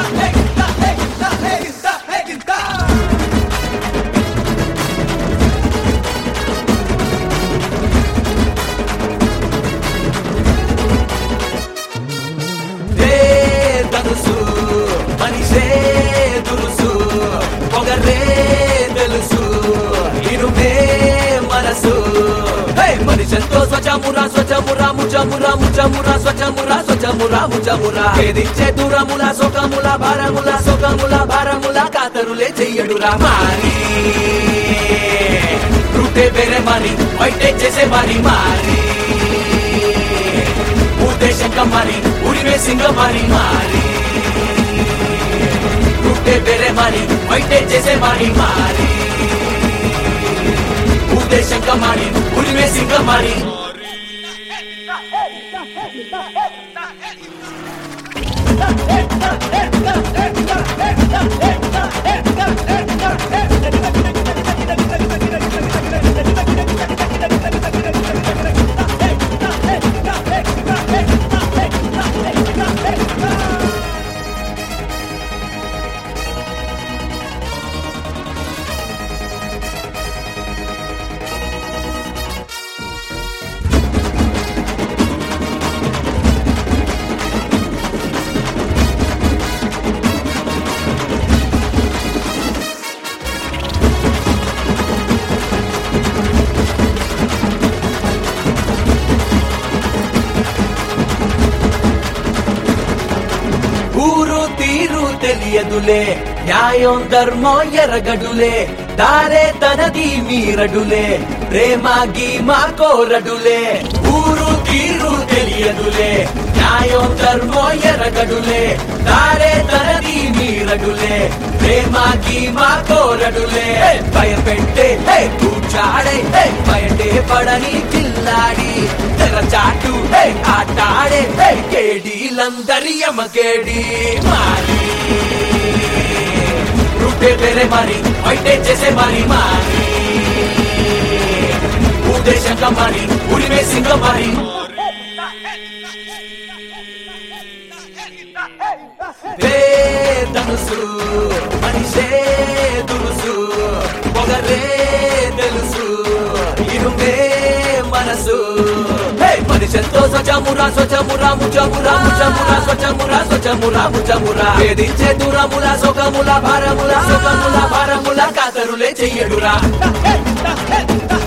రే ధనుసు మనిషే దురుసు పొగరే తెలుసు ఇరుమే మనసు హే మనిషంతో స్వచమురా స్వచమురా ముచమురా ముచమురా స్వచమురా స్వచమురా ముచమురా వేధించే దూరముల సొకముల భారముల సొకముల భారముల కాతరులే చెయ్యడురా మారి రూటే వేరే మరి బయటే చేసే మరి మారి ఉద్దేశం కమ్మాలి ఉరిమే సింగమారి మారి రూటే వేరే మారి బయటే చేసే మారి మారి ఉద్దేశం కమ్మాలి ఉరిమే సింగమారి ఊరు తీరు తెలియదులే న్యాయం ధర్మం ఎరగడులే దారే తనది మీరడులే ప్రేమ గీమా కోరడులే ఊరు తీరు తెలియదులే న్యాయం ధర్మం ఎరగడులే దారే తనది మీరడులే ప్రేమ గీమా కోరడులే భయపెట్టే హే, కూర్చాడే హే, బయటే పడని పిల్లాడి తెరచాటు హే, ఆటాడే హే, కేడీలందరి యమకేడి మారి రూటే వేరే మరి బయటే చేసే మరి మారి ఉద్దేశంగా మరి ఉరిమే సింగ మరి ధనుసు మనిషే దురుసు పొగరే తెలుసు ఇరుమే మనసు హే మనిషంతో స్వచమురా స్వచమురా ముచమురా ముచమురా స్వచమురా స్వచమురా ముచమురా వేధించే దూరముల సొకముల భారముల సొకముల భారముల కాతరులే చెయ్యడురా